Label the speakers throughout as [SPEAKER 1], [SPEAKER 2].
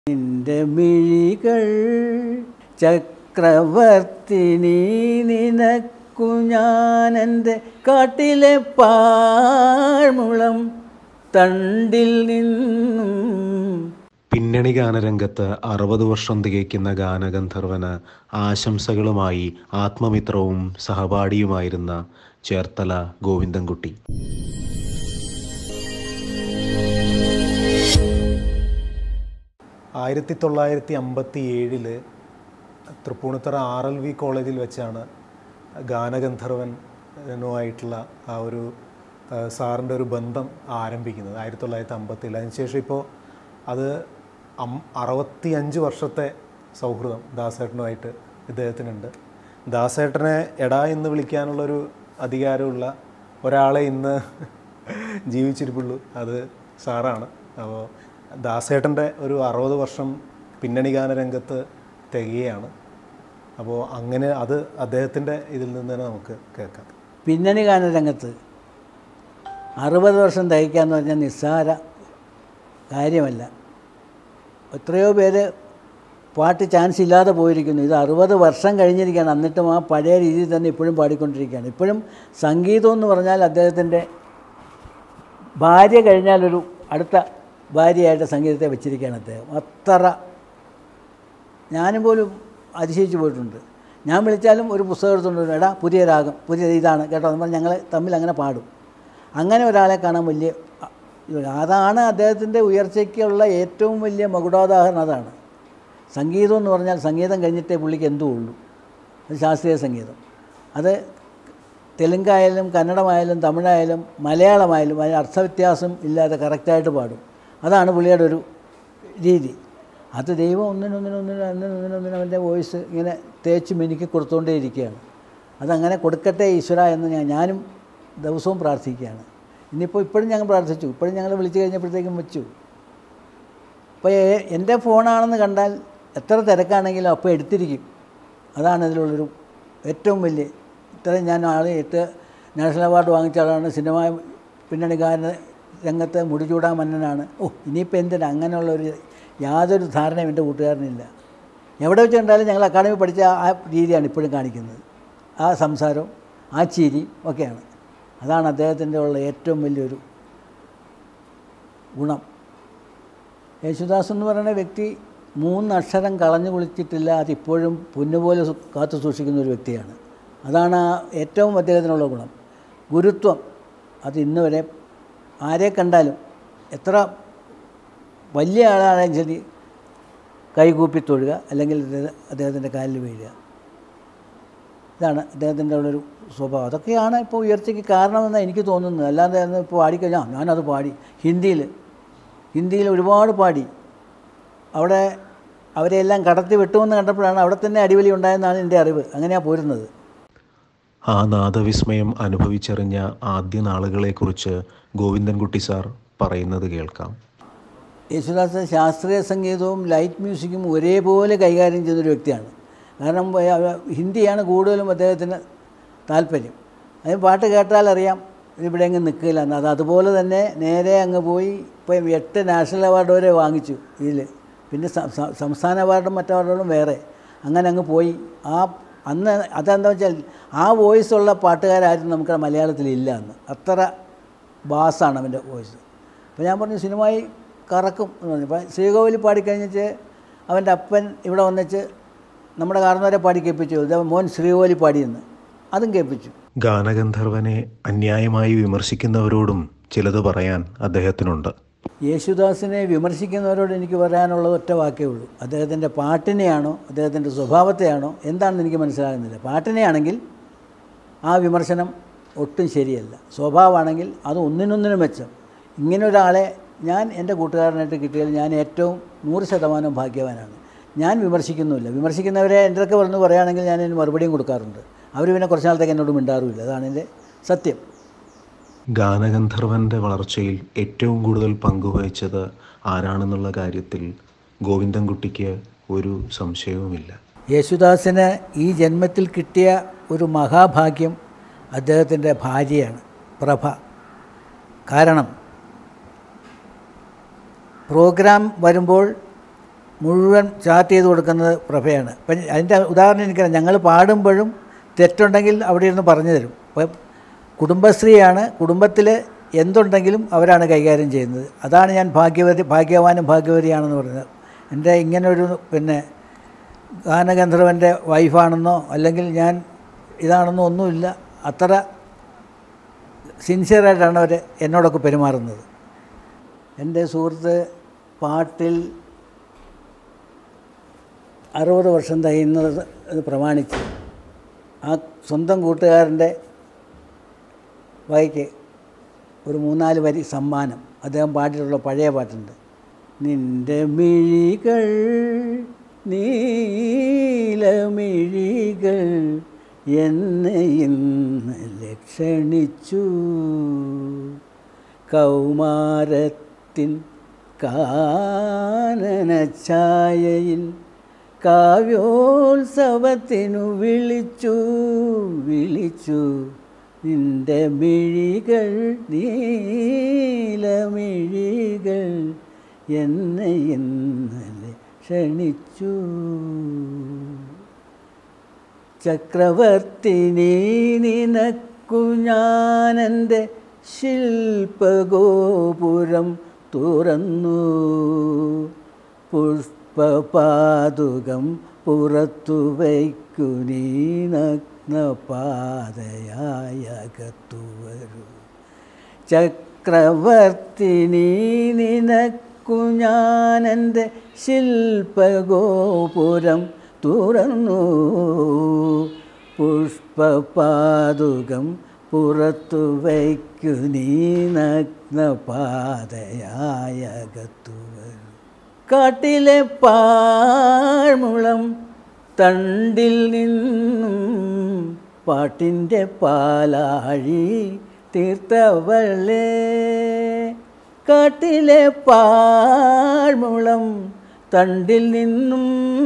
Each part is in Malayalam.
[SPEAKER 1] നിന്റെ മിഴികൾ ചക്രവർത്തിനി നിനക്കു ഞാൻ എൻ്റെ കാട്ടിലെ പാഴ്മുളം തണ്ടിൽ നിന്നും
[SPEAKER 2] പിന്നണി ഗാനരംഗത്ത് അറുപത് വർഷം തികയ്ക്കുന്ന ഗാനഗന്ധർവന് ആശംസകളുമായി ആത്മമിത്രവും സഹപാഠിയുമായിരുന്ന ചേർത്തല ഗോവിന്ദൻകുട്ടി
[SPEAKER 3] ആയിരത്തി തൊള്ളായിരത്തി അമ്പത്തി ഏഴില് തൃപ്പൂണിത്തറ ആർ എൽ വി കോളേജിൽ വെച്ചാണ് ഗാനഗന്ധർവനുമായിട്ടുള്ള ആ ഒരു ആ, സാറിൻ്റെ ഒരു ബന്ധം ആരംഭിക്കുന്നത് ആയിരത്തി തൊള്ളായിരത്തി അമ്പത്തി ഏഴ് അതിനുശേഷം ഇപ്പോൾ അത് അം അറുപത്തി അഞ്ച് വർഷത്തെ സൗഹൃദം ദാസേട്ടനുമായിട്ട് ഇദ്ദേഹത്തിനുണ്ട് ദാസേട്ടനെ എടാ എന്ന് വിളിക്കാനുള്ളൊരു അധികാരമുള്ള ഒരാളെ ഇന്ന് ജീവിച്ചിരിപ്പുള്ളൂ അത് സാറാണ് അപ്പോൾ ദാസേട്ടൻ്റെ ഒരു അറുപത് വർഷം പിന്നണി ഗാന രംഗത്ത് തികയാണ് അപ്പോൾ അങ്ങനെ അത് അദ്ദേഹത്തിൻ്റെ ഇതിൽ നിന്ന് തന്നെ നമുക്ക് കേൾക്കാം
[SPEAKER 1] പിന്നണി ഗാനരംഗത്ത് അറുപത് വർഷം തയ്ക്കാന്ന് പറഞ്ഞാൽ നിസ്സാര കാര്യമല്ല എത്രയോ പേര് പാട്ട് ചാൻസ് ഇല്ലാതെ പോയിരിക്കുന്നു ഇത് അറുപത് വർഷം കഴിഞ്ഞിരിക്കുകയാണ് എന്നിട്ടും ആ പഴയ രീതിയിൽ തന്നെ ഇപ്പോഴും പാടിക്കൊണ്ടിരിക്കുകയാണ് ഇപ്പോഴും സംഗീതം എന്ന് പറഞ്ഞാൽ അദ്ദേഹത്തിൻ്റെ ഭാര്യ കഴിഞ്ഞാലൊരു അടുത്ത ഭാര്യയായിട്ട് സംഗീതത്തെ വെച്ചിരിക്കുകയാണ് അദ്ദേഹം അത്ര ഞാനും പോലും അതിശയിച്ചു പോയിട്ടുണ്ട് ഞാൻ വിളിച്ചാലും ഒരു പുസ്തകം എടുത്തുകൊണ്ട് വരും എടാ പുതിയ രാഗം പുതിയ ഇതാണ് കേട്ടോ എന്ന് പറഞ്ഞ് ഞങ്ങൾ തമ്മിൽ അങ്ങനെ പാടും അങ്ങനെ ഒരാളെ കാണാൻ വലിയ ഇത് അതാണ് അദ്ദേഹത്തിൻ്റെ ഉയർച്ചയ്ക്കുള്ള ഏറ്റവും വലിയ മകുടാദാഹരണം അതാണ് സംഗീതം എന്ന് പറഞ്ഞാൽ സംഗീതം കഴിഞ്ഞിട്ടേ പുള്ളിക്ക് എന്തും ഉള്ളൂ അത് ശാസ്ത്രീയ സംഗീതം അത് തെലുങ്കായാലും കന്നഡമായാലും തമിഴായാലും മലയാളമായാലും അതിന് അർത്ഥവ്യത്യാസം ഇല്ലാതെ കറക്റ്റായിട്ട് പാടും അതാണ് പുള്ളിയുടെ ഒരു രീതി അത് ദൈവം ഒന്നിനൊന്നിനൊന്നിനും ഒന്നിനൊന്നിനൊന്നിനും അവൻ്റെ വോയിസ് ഇങ്ങനെ തേച്ച് മിനുക്കി കൊടുത്തുകൊണ്ടേ ഇരിക്കുകയാണ് അതങ്ങനെ കൊടുക്കട്ടെ ഈശ്വര എന്ന് ഞാൻ ഞാനും ദിവസവും പ്രാർത്ഥിക്കുകയാണ് ഇനിയിപ്പോൾ ഇപ്പോഴും ഞങ്ങൾ പ്രാർത്ഥിച്ചു ഇപ്പോഴും ഞങ്ങൾ വിളിച്ചു കഴിഞ്ഞപ്പോഴത്തേക്കും വെച്ചു ഇപ്പോൾ എ- എൻ്റെ ഫോണാണെന്ന് കണ്ടാൽ എത്ര തിരക്കാണെങ്കിലും അപ്പോൾ എടുത്തിരിക്കും അതാണ് ഇതിലുള്ളൊരു ഏറ്റവും വലിയ ഇത്രയും ഞാൻ ആൾ എട്ട് നാഷണൽ അവാർഡ് വാങ്ങിച്ച ആളാണ് സിനിമ പിന്നണി ഗാന രംഗത്ത് മുടിചൂടാ മന്നനാണ് ഓ ഇനിയിപ്പോൾ എന്തിനാ അങ്ങനെയുള്ളൊരു യാതൊരു ധാരണയും എൻ്റെ കൂട്ടുകാരനില്ല എവിടെ വെച്ച് കണ്ടാലും ഞങ്ങൾ അക്കാഡമി പഠിച്ച ആ രീതിയാണ് ഇപ്പോഴും കാണിക്കുന്നത് ആ സംസാരവും ആ ചിരി ഒക്കെയാണ് അതാണ് അദ്ദേഹത്തിൻ്റെ ഉള്ള ഏറ്റവും വലിയൊരു ഗുണം യേശുദാസ് എന്ന് പറയുന്ന വ്യക്തി മൂന്ന് അക്ഷരം കളഞ്ഞു കുളിച്ചിട്ടില്ല അതിപ്പോഴും പൊന്നുപോലെ സു- കാത്തു സൂക്ഷിക്കുന്ന ഒരു വ്യക്തിയാണ് അതാണ് ആ ഏറ്റവും അദ്ദേഹത്തിനുള്ള ഗുണം ഗുരുത്വം അത് ഇന്ന് വരെ ആരെ കണ്ടാലും എത്ര വലിയ ആളാണെങ്കിലും ശരി കൈകൂപ്പി തൊഴുക അല്ലെങ്കിൽ അദ്ദേഹ- അദ്ദേഹത്തിൻ്റെ കാലിൽ വീഴുക ഇതാണ് അദ്ദേഹത്തിൻ്റെ ഉള്ളൊരു സ്വഭാവം അതൊക്കെയാണ് ഇപ്പോൾ ഉയർച്ചയ്ക്ക് കാരണമെന്നാണ് എനിക്ക് തോന്നുന്നത് അല്ലാതെ അന്ന് ഇപ്പോൾ പാടിക്കഴിഞ്ഞാൽ ഞാനത് പാടി ഹിന്ദിയിൽ ഹിന്ദിയിൽ ഒരുപാട് പാടി അവിടെ അവരെല്ലാം കടത്തി വിട്ടുമെന്ന് കണ്ടപ്പോഴാണ് അവിടെ തന്നെ അടിവലി ഉണ്ടായെന്നാണ് എൻ്റെ അറിവ് അങ്ങനെയാണ് പോരുന്നത്
[SPEAKER 2] ആ നാദവിസ്മയം അനുഭവിച്ചറിഞ്ഞ ആദ്യ നാളുകളെക്കുറിച്ച് ഗോവിന്ദൻകുട്ടി സാർ പറയുന്നത് കേൾക്കാം
[SPEAKER 1] യേശുദാസ് ശാസ്ത്രീയ സംഗീതവും ലൈറ്റ് മ്യൂസിക്കും ഒരേപോലെ കൈകാര്യം ചെയ്യുന്നൊരു വ്യക്തിയാണ് കാരണം ഏ, ഹിന്ദിയാണ് കൂടുതലും അദ്ദേഹത്തിന് താല്പര്യം അതിന് പാട്ട് കേട്ടാൽ അറിയാം ഇവിടെ അങ്ങ് നിൽക്കില്ല എന്ന് അത് അതുപോലെ തന്നെ നേരെ അങ്ങ് പോയി ഇപ്പം എട്ട് നാഷണൽ അവാർഡ് വരെ വാങ്ങിച്ചു ഇതിൽ പിന്നെ സ- സ- സംസ്ഥാന അവാർഡും മറ്റു അവാർഡുകളും വേറെ അങ്ങനെ അങ്ങ് പോയി ആ അന്ന് അതെന്താ വെച്ചാൽ ആ വോയിസ് ഉള്ള പാട്ടുകാരാരും നമുക്ക് മലയാളത്തിലില്ല അന്ന് അത്ര ബാസാണ് അവൻ്റെ വോയിസ് അപ്പോൾ ഞാൻ പറഞ്ഞു സിനിമയിൽ കറക്കും എന്ന് പറഞ്ഞു അപ്പോൾ ശ്രീകോവിൽ പാടിക്കഴിഞ്ഞിട്ട് അവൻ്റെ അപ്പൻ ഇവിടെ വന്നിച്ച് നമ്മുടെ കാർന്നവരെ പാടി കേൾപ്പിച്ചു ഇത് മോൻ ശ്രീകോവിൽ പാടിയെന്ന് അതും കേൾപ്പിച്ചു
[SPEAKER 2] ഗാനഗന്ധർവനെ അന്യായമായി വിമർശിക്കുന്നവരോടും ചിലത് പറയാൻ അദ്ദേഹത്തിനുണ്ട്
[SPEAKER 1] യേശുദാസിനെ വിമർശിക്കുന്നവരോട് എനിക്ക് പറയാനുള്ളത് ഒറ്റ വാക്കേ ഉള്ളൂ അദ്ദേഹത്തിൻ്റെ പാട്ടിനെയാണോ അദ്ദേഹത്തിൻ്റെ സ്വഭാവത്തെയാണോ എന്താണെന്ന് എനിക്ക് മനസ്സിലാകുന്നില്ല പാട്ടിനെയാണെങ്കിൽ ആ വിമർശനം ഒട്ടും ശരിയല്ല സ്വഭാവമാണെങ്കിൽ അത് ഒന്നിനൊന്നിനും മെച്ചം ഇങ്ങനെ ഒരാളെ ഞാൻ എൻ്റെ കൂട്ടുകാരനായിട്ട് കിട്ടിയാൽ ഞാൻ ഏറ്റവും നൂറ് ശതമാനം ഭാഗ്യവാനാണ് ഞാൻ വിമർശിക്കുന്നുമില്ല വിമർശിക്കുന്നവരെ എൻ്റെ അടുക്കെ വന്ന് പറയുകയാണെങ്കിൽ ഞാൻ അതിന് മറുപടിയും കൊടുക്കാറുണ്ട് അവർ പിന്നെ കുറച്ച് നാളത്തേക്ക് എന്നോട് മിണ്ടാറുമില്ല അതാണ് എൻ്റെ സത്യം
[SPEAKER 2] ഗാനഗന്ധർവൻ്റെ വളർച്ചയിൽ ഏറ്റവും കൂടുതൽ പങ്കുവഹിച്ചത് ആരാണെന്നുള്ള കാര്യത്തിൽ ഗോവിന്ദൻകുട്ടിക്ക് ഒരു സംശയവുമില്ല
[SPEAKER 1] യേശുദാസിന് ഈ ജന്മത്തിൽ കിട്ടിയ ഒരു മഹാഭാഗ്യം അദ്ദേഹത്തിൻ്റെ ഭാര്യയാണ് പ്രഭ കാരണം പ്രോഗ്രാം വരുമ്പോൾ മുഴുവൻ ചാർട്ട് ചെയ്ത് കൊടുക്കുന്നത് പ്രഭയാണ് അപ്പം അതിൻ്റെ ഉദാഹരണം എനിക്കറിയാം ഞങ്ങൾ പാടുമ്പോഴും തെറ്റുണ്ടെങ്കിൽ അവിടെ ഇരുന്ന് പറഞ്ഞു തരും അപ്പം കുടുംബശ്രീയാണ് കുടുംബത്തിൽ എന്തുണ്ടെങ്കിലും അവരാണ് കൈകാര്യം ചെയ്യുന്നത് അതാണ് ഞാൻ ഭാഗ്യവതി ഭാഗ്യവാനും ഭാഗ്യവതിയാണെന്ന് പറയുന്നത് എൻ്റെ ഇങ്ങനൊരു പിന്നെ ഗാനഗന്ധർവൻ്റെ വൈഫാണെന്നോ അല്ലെങ്കിൽ ഞാൻ ഇതാണെന്നോ ഒന്നുമില്ല അത്ര സിൻസിയറായിട്ടാണ് അവർ എന്നോടൊക്കെ പെരുമാറുന്നത് എൻ്റെ സുഹൃത്ത് പാട്ടിൽ അറുപത് വർഷം തികയുന്നത് ഇത് പ്രമാണിച്ച് ആ സ്വന്തം കൂട്ടുകാരൻ്റെ വൈക്ക് ഒരു മൂന്നാല് വരി സമ്മാനം അദ്ദേഹം പാടിയിട്ടുള്ള പഴയ പാട്ടുണ്ട് നിന്റെ മിഴികൾ നീലമിഴികൾ എന്നെ ഇന്ന് ലക്ഷണിച്ചു കൗമാരത്തിൻ കാനനഛായയിൽ കാവ്യോത്സവത്തിനു വിളിച്ചു വിളിച്ചു നിന്റെ മിഴികൾ നീലമിഴികൾ എന്നെ ഇന്നലെ ക്ഷണിച്ചു ചക്രവർത്തിനി നിനക്കു ഞാനെൻ്റെ ശില്പഗോപുരം തുറന്നു പുഷ്പപാതുകം പുറത്തു വയ്ക്കു നീ നഗ്നപാതയായകത്തു വരൂ ചക്രവർത്തിനി നിനക്കു ഞാനെൻ്റെ ശില്പഗോപുരം തുറന്നു പുഷ്പപാതുകം പുറത്തു വയ്ക്കു നീ നഗ്നപാതയായകത്തു വരൂ കാട്ടിലെ പാഴ്മുളം തണ്ടിൽ നിന്നും പാട്ടിൻ്റെ പാലാഴി തീർത്തവളേ കാട്ടിലെ പാഴ്മുളം തണ്ടിൽ നിന്നും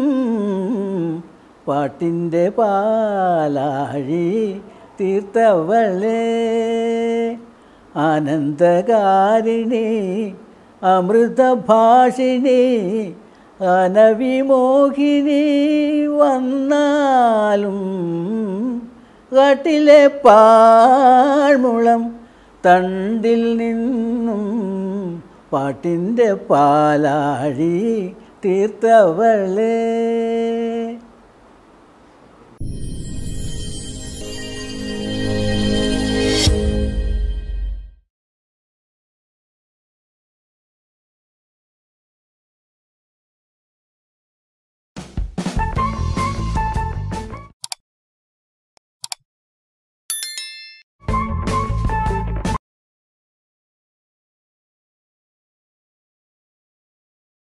[SPEAKER 1] പാട്ടിൻ്റെ പാലാഴി തീർത്തവളേ ആനന്ദകാരിണി അമൃതഭാഷിണി അനവിമോഹിനി വന്നാലും കാട്ടിലെ പാഴ്മുളം തണ്ടിൽ നിന്നും പാട്ടിൻ്റെ പാലാഴി തീർത്തവളേ